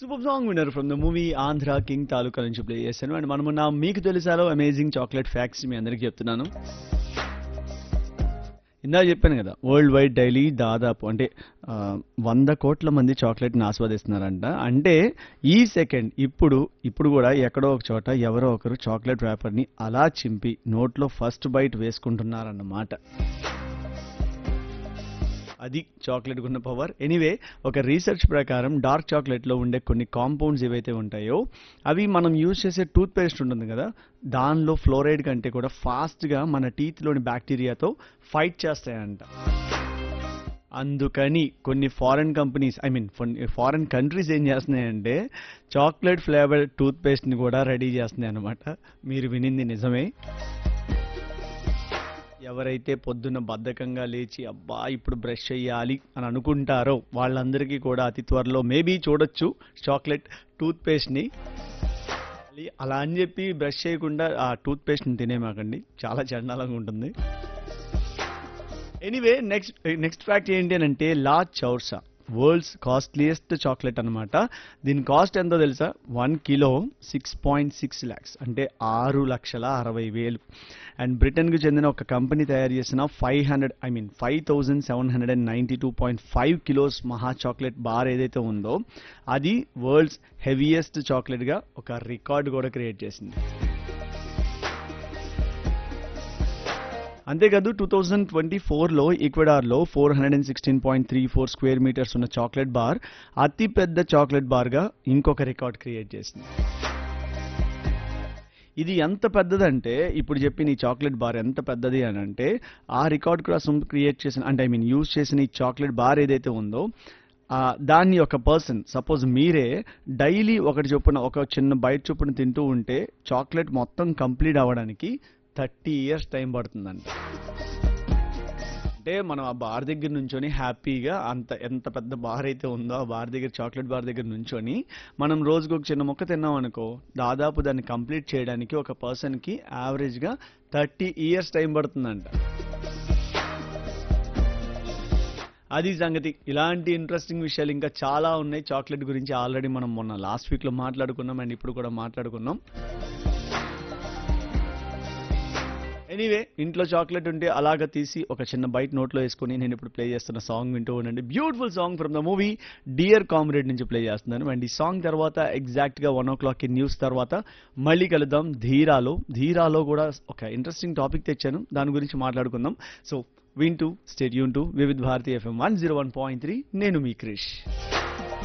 super song winner from the movie Andhra king taluka నుంచి play చేశాను and మనము నా మీకు తెలిసాలో అమేజింగ్ చాక్లెట్ ఫ్యాక్ట్స్ మీ అందరికీ చెప్తున్నాను ఇందాక చెప్పాను కదా వరల్డ్ వైడ్ డైలీ దాదాపు అంటే ఆ, వంద కోట్ల మంది చాక్లెట్ని ఆస్వాదిస్తున్నారంట అంటే ఈ సెకండ్ ఇప్పుడు ఇప్పుడు కూడా ఎక్కడో ఒక చోట ఎవరో ఒకరు చాక్లెట్ ర్యాపర్ని అలా చింపి నోట్లో ఫస్ట్ బైట్ వేసుకుంటున్నారన్నమాట అది చాక్లెట్ ఉన్న పవర్ ఎనీవే ఒక రీసెర్చ్ ప్రకారం డార్క్ చాక్లెట్లో ఉండే కొన్ని కాంపౌండ్స్ ఏవైతే ఉంటాయో అవి మనం యూజ్ చేసే టూత్ పేస్ట్ ఉంటుంది కదా దానిలో ఫ్లోరైడ్ కంటే కూడా ఫాస్ట్గా మన టీత్లోని బ్యాక్టీరియాతో ఫైట్ చేస్తాయంట అందుకని కొన్ని foreign companies I mean foreign countries ఏం చేస్తున్నాయంటే చాక్లెట్ ఫ్లేవర్ టూత్ పేస్ట్ని కూడా రెడీ చేస్తున్నాయి అనమాట మీరు వినింది నిజమే ఎవరైతే పొద్దున్న బద్ధకంగా లేచి అబ్బా ఇప్పుడు బ్రష్ చేయాలి అని అనుకుంటారో వాళ్ళందరికీ కూడా అతి త్వరలో మేబీ చూడొచ్చు చాక్లెట్ టూత్ పేస్ట్ని అలా అని చెప్పి బ్రష్ చేయకుండా ఆ టూత్ పేస్ట్ని తినేమాకండి చాలా చండాలంగా ఉంటుంది ఎనీవే నెక్స్ట్ నెక్స్ట్ ఫ్యాక్ట్ ఏంటి అని అంటే లా చౌర్సా వరల్డ్స్ కాస్ట్లీయెస్ట్ చాక్లెట్ అన్నమాట దీని కాస్ట్ ఎంతో తెలుసా one kilo six point six lakhs అంటే ఆరు లక్షల అరవై వేలు అండ్ బ్రిటన్కి చెందిన ఒక కంపెనీ తయారు చేసిన five hundred I mean five thousand seven hundred and ninety two point five kilos మహా చాక్లెట్ బార్ ఏదైతే ఉందో అది వరల్డ్స్ హెవీయెస్ట్ చాక్లెట్గా ఒక రికార్డ్ కూడా క్రియేట్ చేసింది అంతేకాదు టూ థౌజండ్ ట్వంటీ ఫోర్లో ఈక్వెడార్లో four hundred and sixteen point three four square metres ఉన్న చాక్లెట్ బార్ అతి పెద్ద చాక్లెట్ బార్గా ఇంకొక రికార్డ్ క్రియేట్ చేసింది ఇది ఎంత పెద్దదంటే ఇప్పుడు చెప్పిన ఈ చాక్లెట్ బార్ ఎంత పెద్దది అని అంటే ఆ రికార్డ్ కోసం క్రియేట్ చేసిన అంటే ఐ మీన్ యూజ్ చేసిన ఈ చాక్లెట్ బార్ ఏదైతే ఉందో ఆ, దాన్ని ఒక పర్సన్ సపోజ్ మీరే డైలీ ఒకటి చొప్పున ఒక చిన్న బయట చొప్పున తింటూ ఉంటే చాక్లెట్ మొత్తం కంప్లీట్ అవ్వడానికి థర్టీ ఇయర్స్ టైం పడుతుందండి అంటే మనం ఆ బార్ దగ్గర నుంచొని హ్యాపీగా అంత ఎంత పెద్ద బార్ అయితే ఉందో ఆ బార్ దగ్గర చాక్లెట్ బార్ దగ్గర నుంచొని మనం రోజుకు ఒక చిన్న మొక్క తిన్నాం అనుకో దాదాపు దాన్ని కంప్లీట్ చేయడానికి ఒక పర్సన్కి యావరేజ్గా థర్టీ ఇయర్స్ టైం పడుతుందంట అది సంగతి ఇలాంటి ఇంట్రెస్టింగ్ విషయాలు ఇంకా చాలా ఉన్నాయి చాక్లెట్ గురించి ఆల్రెడీ మనం మొన్న లాస్ట్ వీక్లో మాట్లాడుకున్నాం అండ్ ఇప్పుడు కూడా మాట్లాడుకున్నాం ఎనీవే ఇంట్లో చాక్లెట్ ఉంటే అలాగ తీసి ఒక చిన్న బైట్ నోట్లో వేసుకొని నేను ఇప్పుడు ప్లే చేస్తున్న సాంగ్ వింటూ ఉండండి beautiful song from the movie Dear Comrade నుంచి ప్లే చేస్తున్నాను అండ్ ఈ సాంగ్ తర్వాత ఎగ్జాక్ట్ గా వన్ ఓ క్లాక్ న్యూస్ తర్వాత మళ్ళీ కలుద్దాం ధీరాలో ధీరాలో కూడా ఒక ఇంట్రెస్టింగ్ టాపిక్ తెచ్చాను దాని గురించి మాట్లాడుకుందాం సో వింటూ స్టేట్ యూన్ to Vividh Bharati FM one zero one point three నేను మీ క్రిష్